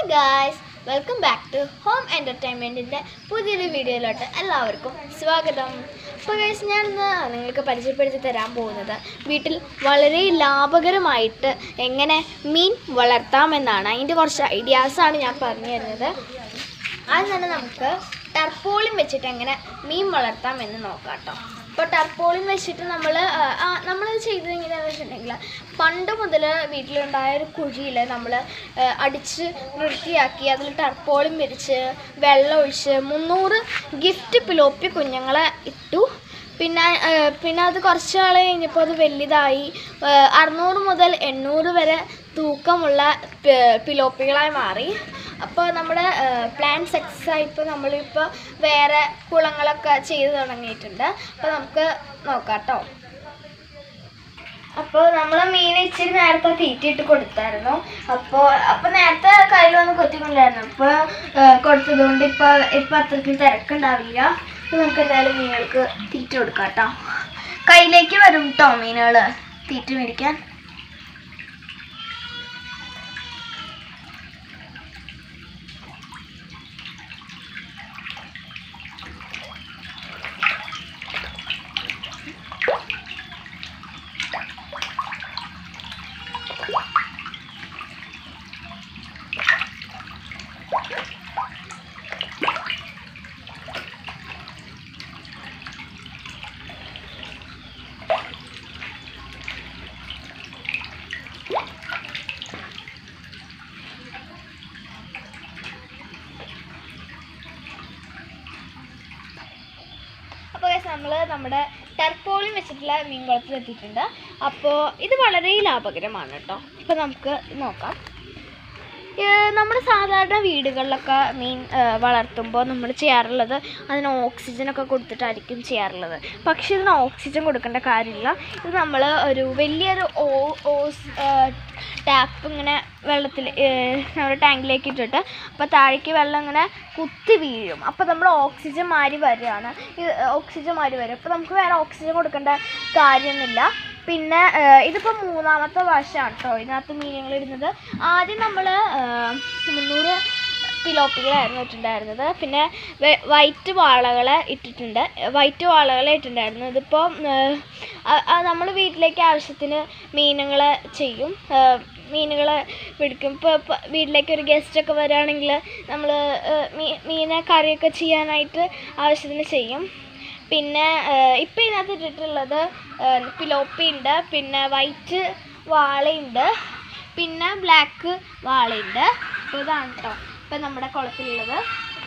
Guys welcome back to home എൻ്റർടൈൻമെൻറ്റിൻ്റെ പുതിയൊരു വീഡിയോയിലോട്ട് എല്ലാവർക്കും സ്വാഗതം അപ്പോൾ ഗൈസ് ഞാൻ ഇന്ന് നിങ്ങൾക്ക് പരിചയപ്പെടുത്തി തരാൻ പോകുന്നത് വീട്ടിൽ വളരെ ലാഭകരമായിട്ട് എങ്ങനെ മീൻ വളർത്താമെന്നാണ് അതിൻ്റെ കുറച്ച് ഐഡിയാസാണ് ഞാൻ പറഞ്ഞു തരുന്നത് ആദ്യം തന്നെ നമുക്ക് ടർപ്പോളിൻ വെച്ചിട്ട് എങ്ങനെ മീൻ വളർത്താം എന്ന് നോക്കാം കേട്ടോ ഇപ്പോൾ ടർപ്പോളിൻ വെച്ചിട്ട് നമ്മൾ നമ്മൾ ചെയ്തത് എങ്ങനെയാണെന്ന് വെച്ചിട്ടുണ്ടെങ്കിൽ പണ്ട് മുതൽ വീട്ടിലുണ്ടായ ഒരു കുഴിയിൽ നമ്മൾ അടിച്ച് വൃത്തിയാക്കി അതിൽ ടർപ്പോളിൻ വിരിച്ച് വെള്ളം ഒഴിച്ച് മുന്നൂറ് ഗിഫ്റ്റ് പിലോപ്പി കുഞ്ഞുങ്ങളെ ഇട്ടു പിന്നെ ആ, പിന്നെ അത് കുറച്ച് നാൾ കഴിഞ്ഞപ്പോൾ അത് വലുതായി ആ, അറുന്നൂറ് മുതൽ എണ്ണൂറ് വരെ തൂക്കമുള്ള പി- പിലോപ്പികളായി മാറി അപ്പോൾ നമ്മുടെ പ്ലാൻ സക്സസ് ആയിപ്പോൾ നമ്മളിപ്പോൾ വേറെ കുളങ്ങളൊക്കെ ചെയ്ത് തുടങ്ങിയിട്ടുണ്ട് അപ്പോൾ നമുക്ക് നോക്കാം കേട്ടോ അപ്പോൾ നമ്മൾ മീൻ ഇച്ചിരി നേരത്തെ തീറ്റിയിട്ട് കൊടുത്തായിരുന്നു അപ്പോൾ അപ്പോൾ നേരത്തെ കയ്യിൽ വന്ന് കൊത്തിക്കൊണ്ടായിരുന്നു അപ്പോൾ കൊടുത്തതുകൊണ്ട് ഇപ്പോൾ ഇപ്പോൾ അത്രയ്ക്ക് തിരക്കുണ്ടാവില്ല അപ്പോൾ നമുക്ക് എന്തായാലും മീനുകൾക്ക് തീറ്റ കൊടുക്കാം കേട്ടോ കയ്യിലേക്ക് വരും കേട്ടോ മീനുകൾ തീറ്റ മേടിക്കാൻ അപ്പോൾ നമ്മൾ നമ്മുടെ ടർപ്പോളിൻ വെച്ചിട്ടുള്ള മീൻ കുളത്തിൽ എത്തിയിട്ടുണ്ട് അപ്പോൾ ഇത് വളരെ ലാഭകരമാണ് കേട്ടോ അപ്പോൾ നമുക്ക് നോക്കാം ഏഹ് നമ്മുടെ സാധാരണ വീടുകളിലൊക്കെ മീൻ ഏഹ് വളർത്തുമ്പോൾ നമ്മൾ ചെയ്യാറുള്ളത് അതിന് ഓക്സിജനൊക്കെ കൊടുത്തിട്ടായിരിക്കും ചെയ്യാറുള്ളത് പക്ഷേ ഇതിന് ഓക്സിജൻ കൊടുക്കേണ്ട കാര്യമില്ല ഇത് നമ്മൾ ഒരു വലിയൊരു ഓ ഓസ് ടാപ്പ് ഇങ്ങനെ വെള്ളത്തിൽ നമ്മുടെ ടാങ്കിലേക്ക് ഇട്ടിട്ട് അപ്പോൾ താഴേക്ക് വെള്ളം ഇങ്ങനെ കുത്തി വീഴും അപ്പോൾ നമ്മൾ ഓക്സിജൻ മാറി വരികയാണ് ഇത് ഓക്സിജൻ മാറി വരും അപ്പോൾ നമുക്ക് വേറെ ഓക്സിജൻ കൊടുക്കേണ്ട കാര്യമൊന്നുമില്ല പിന്നെ ഏഹ്, ഇതിപ്പോൾ മൂന്നാമത്തെ വർഷമാണ് കേട്ടോ ഇതിനകത്ത് മീനുകൾ ഇടുന്നത് ആദ്യം നമ്മൾ മുന്നൂറ് പിലോപ്പികളായിരുന്നു ഇട്ടിട്ടുണ്ടായിരുന്നത് പിന്നെ വെ- വൈറ്റ് വാളകളെ ഇട്ടിട്ടുണ്ട് വൈറ്റ് വാളകളെ ഇട്ടിട്ടുണ്ടായിരുന്നു ഇതിപ്പോൾ നമ്മൾ വീട്ടിലേക്ക് ആവശ്യത്തിന് മീനുകളെ ചെയ്യും ഏഹ്, മീനുകളെ പിടിക്കും ഇപ്പോൾ വീട്ടിലേക്ക് ഒരു ഗസ്റ്റൊക്കെ വരികയാണെങ്കിൽ നമ്മൾ മീനെ കറിയൊക്കെ ചെയ്യാനായിട്ട് ആവശ്യത്തിന് ചെയ്യും പിന്നെ ഇപ്പം ഇതിനകത്ത് ഇട്ടിട്ടുള്ളത് പിലോപ്പി ഉണ്ട് പിന്നെ വൈറ്റ് വാളയുണ്ട് പിന്നെ ബ്ലാക്ക് വാളയുണ്ട് അപ്പോൾ ഇതാണ് കേട്ടോ ഇപ്പം നമ്മുടെ കുളത്തിലുള്ളത്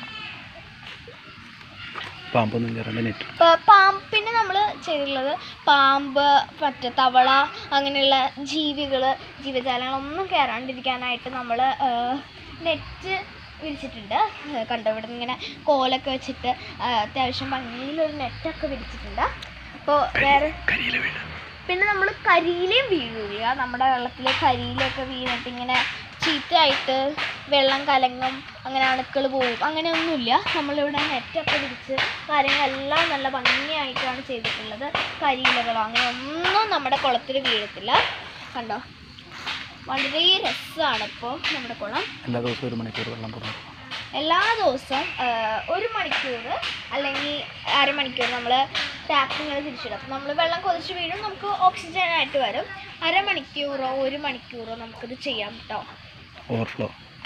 പാമ്പൊന്നും കയറേണ്ട നെറ്റ് ഇപ്പോൾ പാമ്പ് പിന്നെ നമ്മൾ ചെയ്തിട്ടുള്ളത് പാമ്പ് മറ്റേ തവള അങ്ങനെയുള്ള ജീവികൾ ജീവജാലങ്ങളൊന്നും കയറാണ്ടിരിക്കാനായിട്ട് നമ്മൾ നെറ്റ് വിരിച്ചിട്ടുണ്ട് ഏഹ് കണ്ടോ ഇവിടെ ഇങ്ങനെ കോലൊക്കെ വെച്ചിട്ട് ആ, അത്യാവശ്യം ഭംഗിയിലൊരു നെറ്റൊക്കെ വിരിച്ചിട്ടുണ്ട് അപ്പോൾ വേറെ കരിയില വീട് പിന്നെ നമ്മൾ കരിയിലയും വീഴില്ല നമ്മുടെ വെള്ളത്തിൽ കരിയിലൊക്കെ വീണിട്ട് ഇങ്ങനെ ചീത്തയായിട്ട് വെള്ളം കലങ്ങും അങ്ങനെ അണുക്കൾ പോവും അങ്ങനെയൊന്നുമില്ല നമ്മളിവിടെ നെറ്റൊക്കെ വിരിച്ച് കാര്യങ്ങളെല്ലാം നല്ല ഭംഗിയായിട്ടാണ് ചെയ്തിട്ടുള്ളത് കരിയിലകളോ അങ്ങനെ ഒന്നും നമ്മുടെ കുളത്തിൽ വീഴത്തില്ല കണ്ടോ വളരെ രസമാണ് ഇപ്പോൾ നമ്മുടെ കുളം എല്ലാ ദിവസവും ഒരു മണിക്കൂർ വെള്ളം തുറന്നു എല്ലാ ദിവസവും ആ, ഒരു മണിക്കൂർ അല്ലെങ്കിൽ അരമണിക്കൂർ നമ്മൾ ടാപ്പ് ഇങ്ങനെ തിരിച്ചിടും അപ്പം നമ്മൾ വെള്ളം കൊതിച്ച് വീഴും നമുക്ക് ഓക്സിജൻ ആയിട്ട് വരും അരമണിക്കൂറോ ഒരു മണിക്കൂറോ നമുക്കിത് ചെയ്യാം കേട്ടോ ഓവർഫ്ലോ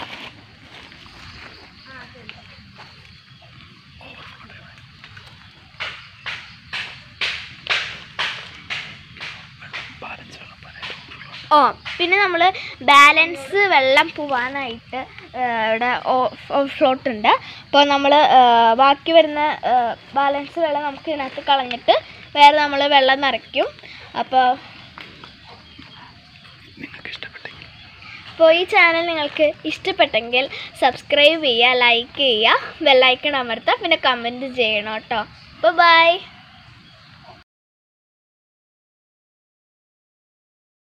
ബാലൻസ് വെള്ളം പാലായിട്ട് overflow. ഓ പിന്നെ നമ്മൾ ബാലൻസ് വെള്ളം പോവാനായിട്ട് ആ, ഇവിടെ ഫ്ലോട്ട് ഉണ്ട് അപ്പോൾ നമ്മൾ ബാക്കി വരുന്ന ബാലൻസ് വെള്ളം നമുക്ക് ഇതിനകത്ത് കളഞ്ഞിട്ട് വേറെ നമ്മൾ വെള്ളം നിറയ്ക്കും അപ്പോൾ നിങ്ങൾക്ക് ഇഷ്ടപ്പെട്ടെങ്കിൽ അപ്പോൾ ഈ ചാനൽ നിങ്ങൾക്ക് ഇഷ്ടപ്പെട്ടെങ്കിൽ സബ്സ്ക്രൈബ് ചെയ്യുക ലൈക്ക് ചെയ്യുക ബെല്ലൈക്കൺ അമർത്തുക പിന്നെ കമൻറ്റ് ചെയ്യണം കേട്ടോ അപ്പോൾ ബൈ